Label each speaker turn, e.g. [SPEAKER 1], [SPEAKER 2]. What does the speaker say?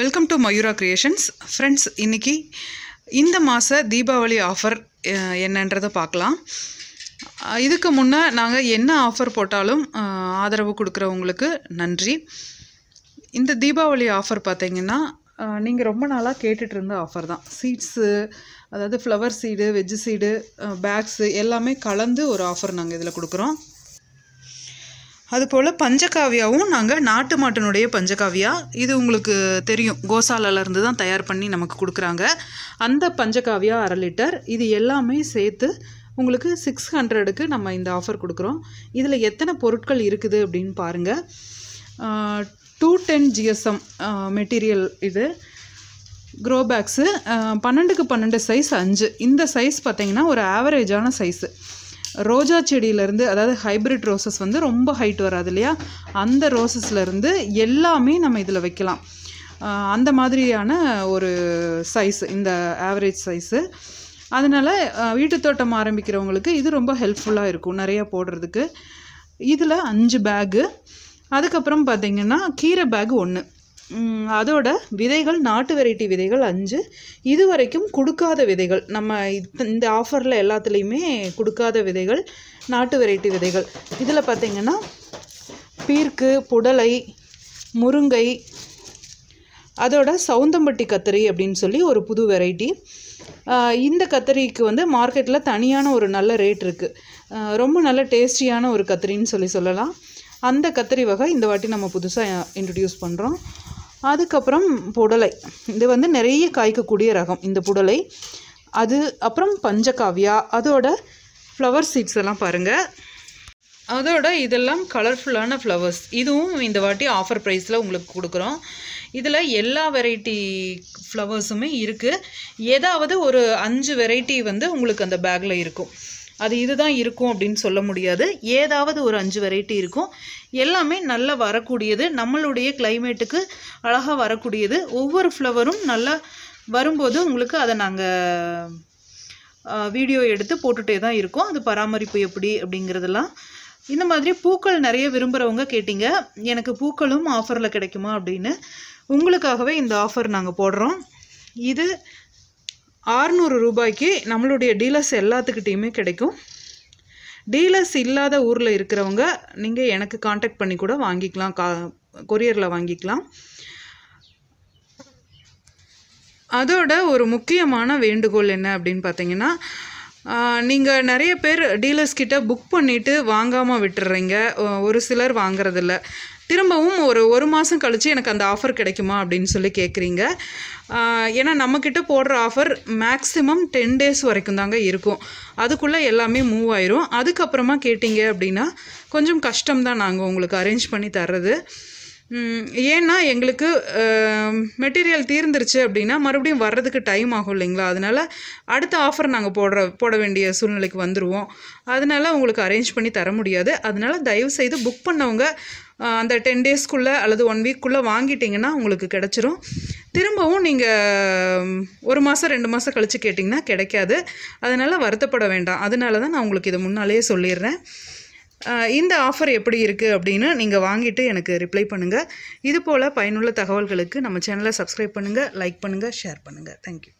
[SPEAKER 1] welcome to Mayura creations friends இன்னைக்கு இந்த மாத தீபாவளி ஆஃபர் என்னன்றதை பார்க்கலாம் அஹ், இதுக்கு முன்னே நாங்கள் என்ன ஆஃபர் போட்டாலும் அஹ், ஆதரவு கொடுக்குறவங்களுக்கு நன்றி இந்த தீபாவளி ஆஃபர் பார்த்தீங்கன்னா நீங்கள் ரொம்ப நாளாக கேட்டுட்டு இருந்த ஆஃபர் தான் சீட்ஸு அதாவது flower seed veg seed bags எல்லாமே கலந்து ஒரு ஆஃபர் நாங்கள் இதில் கொடுக்குறோம் அதுபோல் பஞ்சகாவியாவும் நாங்கள் நாட்டு மாட்டினுடைய பஞ்சகாவியா இது உங்களுக்கு தெரியும் கோசாலாலேருந்து தான் தயார் பண்ணி நமக்கு கொடுக்குறாங்க அந்த பஞ்சகாவியா அரை லிட்டர் இது எல்லாமே சேர்த்து உங்களுக்கு சிக்ஸ் ஹண்ட்ரடுக்கு நம்ம இந்த ஆஃபர் கொடுக்குறோம் இதில் எத்தனை பொருட்கள் இருக்குது அப்படின்னு பாருங்கள் டூ டென் ஜிஎஸ்எம் மெட்டீரியல் இது க்ரோ பேக்ஸு பன்னெண்டுக்கு பன்னெண்டு சைஸ் அஞ்சு இந்த சைஸ் பார்த்தீங்கன்னா ஒரு ஆவரேஜான சைஸு ரோஜா செடியிலேருந்து அதாவது ஹைப்ரிட் ரோசஸ் வந்து ரொம்ப ஹைட் வராது இல்லையா அந்த ரோசஸ்லேருந்து எல்லாமே நம்ம இதில் வைக்கலாம் அஹ் அந்த மாதிரியான ஒரு சைஸ் இந்த ஆவரேஜ் சைஸு அதனால் வீட்டு தோட்டம் ஆரம்பிக்கிறவங்களுக்கு இது ரொம்ப ஹெல்ப்ஃபுல்லாக இருக்கும் நிறையா போடுறதுக்கு இதில் அஞ்சு பேகு அதுக்கப்புறம் பார்த்தீங்கன்னா கீரை பேக் ஒன்று அதோட விதைகள் நாட்டு வெரைட்டி விதைகள் அஞ்சு இது வரைக்கும் கொடுக்காத விதைகள் நம்ம இந்த- இந்த ஆஃபரில் எல்லாத்துலேயுமே கொடுக்காத விதைகள் நாட்டு வெரைட்டி விதைகள் இதில் பார்த்தீங்கன்னா பீர்க்கு புடலை முருங்கை அதோட சவுந்தம்பட்டி கத்தரி அப்படின்னு சொல்லி ஒரு புது வெரைட்டி இந்த கத்தரிக்கு வந்து மார்க்கெட்டில் தனியான ஒரு நல்ல ரேட் இருக்குது ரொம்ப நல்ல டேஸ்டியான ஒரு கத்திரின்னு சொல்லி சொல்லலாம் அந்த கத்திரி வகை இந்த வாட்டி நம்ம புதுசாக இன்ட்ரடியூஸ் பண்ணுறோம் அதுக்கப்புறம் புடலை இது வந்து நிறைய காய்க்கக்கூடிய ரகம் இந்த புடலை அது அப்புறம் பஞ்சகாவியா அதோட ஃப்ளவர் சீட்ஸ் எல்லாம் பாருங்கள் அதோட இதெல்லாம் கலர்ஃபுல்லான ஃப்ளவர்ஸ் இதுவும் இந்த வாட்டி ஆஃபர் ப்ரைஸில் உங்களுக்கு கொடுக்குறோம் இதில் எல்லா வெரைட்டி ஃப்ளவர்ஸுமே இருக்குது ஏதாவது ஒரு அஞ்சு வெரைட்டி வந்து உங்களுக்கு அந்த பேக்கில் இருக்கும் அது இதுதான் இருக்கும் அப்படின்னு சொல்ல முடியாது ஏதாவது ஒரு அஞ்சு வெரைட்டி இருக்கும் எல்லாமே நல்லா வரக்கூடியது நம்மளுடைய கிளைமேட்டுக்கு அழகாக வரக்கூடியது ஒவ்வொரு ஃப்ளவரும் நல்லா வரும்போது உங்களுக்கு அதை நாங்கள் வீடியோ எடுத்து போட்டுகிட்டே தான் இருக்கோம் அது பராமரிப்பு எப்படி அப்படிங்கிறதெல்லாம் இந்த மாதிரி பூக்கள் நிறைய விரும்புகிறவங்க கேட்டிங்க எனக்கு பூக்களும் ஆஃபரில் கிடைக்குமா அப்படின்னு உங்களுக்காகவே இந்த ஆஃபர் நாங்கள் போடுறோம் இது ஆறுநூறு ரூபாய்க்கு நம்மளுடைய டீலர்ஸ் எல்லாத்துக்கிட்டேயுமே கிடைக்கும் டீலர்ஸ் இல்லாத ஊரில் இருக்கிறவங்க நீங்கள் எனக்கு காண்டாக்ட் பண்ணி கூட வாங்கிக்கலாம் கா கொரியரில் வாங்கிக்கலாம் அதோட ஒரு முக்கியமான வேண்டுகோள் என்ன அப்படின்னு பார்த்தீங்கன்னா நீங்கள் நிறைய பேர் டீலர்ஸ் கிட்ட புக் பண்ணிவிட்டு வாங்காமல் விட்டுறீங்க ஒ- ஒரு சிலர் வாங்குறதில்ல திரும்பவும் ஒரு ஒரு மாதம் கழித்து எனக்கு அந்த ஆஃபர் கிடைக்குமா அப்படின்னு சொல்லி கேட்குறீங்க ஏன்னா நம்மக்கிட்ட போடுற ஆஃபர் மேக்ஸிமம் டென் டேஸ் வரைக்கும் தாங்க இருக்கும் அதுக்குள்ளே எல்லாமே மூவ் ஆயிரும் அதுக்கப்புறமா கேட்டிங்க அப்படின்னா கொஞ்சம் கஷ்டம் தான் நாங்கள் உங்களுக்கு அரேஞ்ச் பண்ணி தர்றது ம், ஏன்னா எங்களுக்கு மெட்டீரியல் தீர்ந்துருச்சு அப்படின்னா மறுபடியும் வர்றதுக்கு டைம் ஆகும் இல்லைங்களா அதனால அடுத்த ஆஃபர் நாங்கள் போடுற போட வேண்டிய சூழ்நிலைக்கு வந்துடுவோம் அதனால உங்களுக்கு அரேஞ்ச் பண்ணி தர முடியாது அதனால தயவு செய்து புக் பண்ணவங்க அஹ், அந்த டென் டேஸ்க்குள்ளே அல்லது ஒன் வீக்குள்ளே வாங்கிட்டீங்கன்னா உங்களுக்கு கிடச்சிரும் திரும்பவும் நீங்கள் ஒரு மாதம் ரெண்டு மாதம் கழித்து கேட்டிங்கன்னா கிடைக்காது அதனால் வருத்தப்பட வேண்டாம் அதனால தான் நான் உங்களுக்கு இதை முன்னாலேயே சொல்லிடுறேன் அஹ் இந்த ஆஃபர் எப்படி இருக்குது அப்படின்னு நீங்கள் வாங்கிட்டு எனக்கு ரிப்ளை பண்ணுங்கள் இது போல் பயனுள்ள தகவல்களுக்கு நம்ம சேனலை சப்ஸ்கிரைப் பண்ணுங்கள் லைக் பண்ணுங்கள் ஷேர் பண்ணுங்கள் தேங்க்யூ